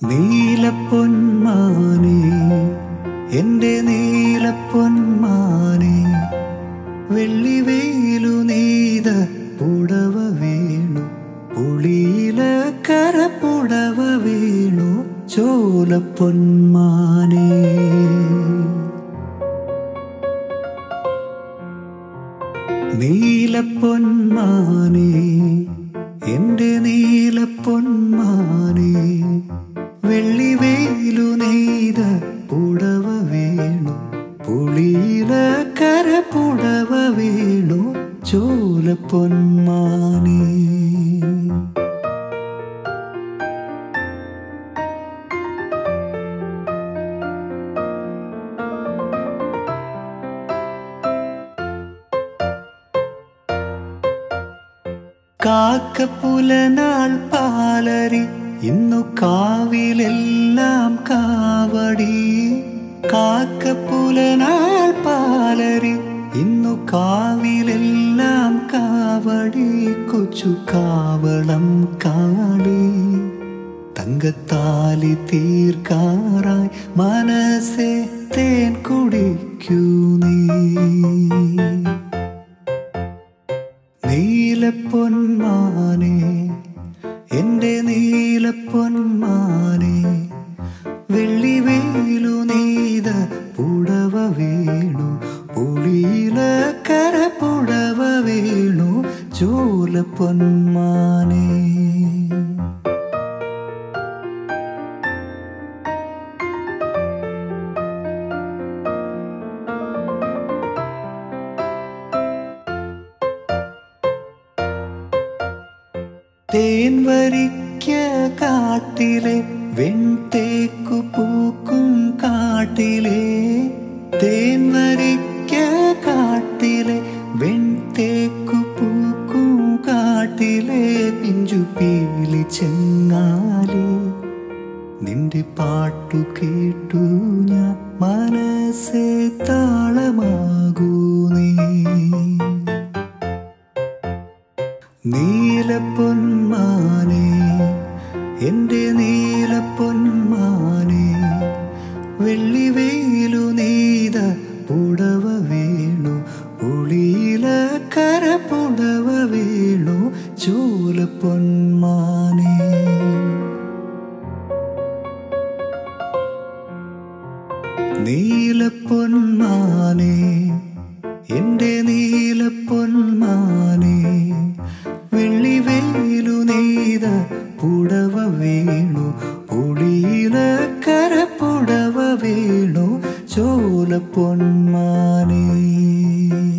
നീലപ്പൊന്മാനെ എന്റെ നീലപ്പൊന്മാനെ വെള്ളിവേലു നെയ്ത പുടവ വീണു പുളിയില കര പുടവ വീണു ചോലപ്പൊന്മാനെ നീലപ്പൊന്മാനെ എന്റെ നീലപ്പൊന്മാനെ വെള്ളിവേലു നെയ്ത പുടവ വീണു പുളിയില കര പുടവ വീണു ചോലപ്പൊന്മാനെ കാക്കപ്പുലനാൾ പാലരി ഇന്നു കാവിലെല്ലാം കാവടി കാക്കപ്പുലനാൾ പാലരി ഇന്നു കാവിലെല്ലാം കാവടി കൊച്ചു കാവളം കാടി തങ്കത്താലി തീർക്കാറായി മനസ്സെ തേൻ കുടിക്കൂ നീ നീലപ്പൊന്മാനെ എന്റെ നീലപ്പൊന്മാനെ വെള്ളിവേലു നെയ്ത പുടവ വീണു പുളിയില കര പുടവ വീണു ചോലപ്പൊന്മാനെ തേൻ വരിക്ക കാട്ടിലെ വെൺതേക്കു പൂക്കും കാട്ടിലെ തേൻ വരിക്ക കാട്ടിലെ വെൺതേക്കു പൂക്കും കാട്ടിലെ പിഞ്ചു പീലി ചെങ്ങാലി നിന്റെ പാട്ടു കേട്ടു ഞാൻ മനസ്സെ താളമാകൂ നീ നീലപ്പൊന്മാനെ എന്റെ നീലപ്പൊന്മാനെ വെള്ളിവേലു നെയ്ത പുടവ വീണു പുളിയില കര പുടവ വീണു ചൂലപ്പൊന്മാനെ നീലപ്പൊന്മാനെ എന്റെ നീലപ്പൊന്മാനെ വെള്ളിവേലു നെയ്ത പുടവ വീണു പുളിയില കര പുടവ വീണു ചോലപ്പൊന്മാനെ